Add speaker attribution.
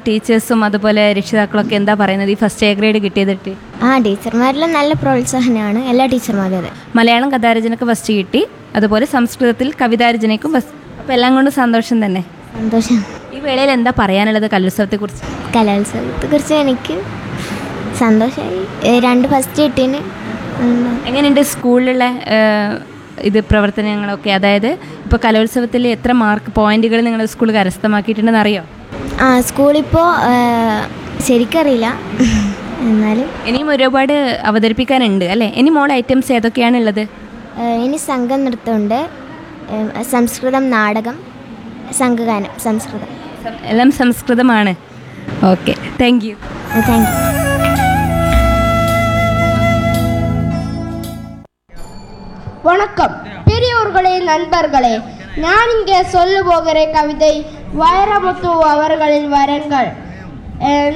Speaker 1: ടീച്ചേഴ്സും അതുപോലെ രക്ഷിതാക്കളൊക്കെ എന്താ പറയുന്നത് ഈ ഫസ്റ്റ് എ ഗ്രേഡ് കിട്ടിയതിട്ട്
Speaker 2: ആ ടീച്ചർമാരെല്ലാം നല്ല പ്രോത്സാഹനമാണ് എല്ലാ ടീച്ചർമാരും അതെ
Speaker 1: മലയാളം കഥാരചനക്ക് ഫസ്റ്റ് കിട്ടി അതുപോലെ സംസ്കൃതത്തിൽ കവിതാരചനയ്ക്കും ഫസ്റ്റ് അപ്പോൾ എല്ലാം കൊണ്ടും സന്തോഷം തന്നെ
Speaker 2: സന്തോഷം
Speaker 1: ഈ വേളയിൽ എന്താ പറയാനുള്ളത് കലോത്സവത്തെക്കുറിച്ച്
Speaker 2: കലോത്സവത്തെക്കുറിച്ച് എനിക്ക് സന്തോഷമായി ഏ, രണ്ട് ഫസ്റ്റ് കിട്ടീന് ഉം.
Speaker 1: എങ്ങനെയുണ്ട് സ്കൂളിലുള്ള ഏഹ്, ഇത് പ്രവർത്തനങ്ങളൊക്കെ അതായത് ഇപ്പോൾ കലോത്സവത്തിൽ എത്ര മാർക്ക് പോയിന്റുകൾ നിങ്ങളുടെ സ്കൂൾ കരസ്ഥമാക്കിയിട്ടുണ്ടെന്ന് അറിയോ
Speaker 2: ആ സ്കൂളിപ്പോൾ ശരിക്കറിയില്ല എന്നാലും
Speaker 1: ഇനിയും ഒരുപാട് അവതരിപ്പിക്കാനുണ്ട് അല്ലേ ഇനി മോൾ ഐറ്റംസ് ഏതൊക്കെയാണുള്ളത്
Speaker 2: ഏ, ഇനി സംഘം നൃത്തമുണ്ട് ഏ, സംസ്കൃതം നാടകം സംഘഗാനം സംസ്കൃതം
Speaker 1: സം- എല്ലാം സംസ്കൃതമാണ് okay thank you
Speaker 2: thank you
Speaker 3: வணக்கம் பெரியோர்களே நண்பர்களே நான் இங்கே சொல்ல போகிற கவிதை வைரமுத்து அவர்களின் வரங்கள் அஹ்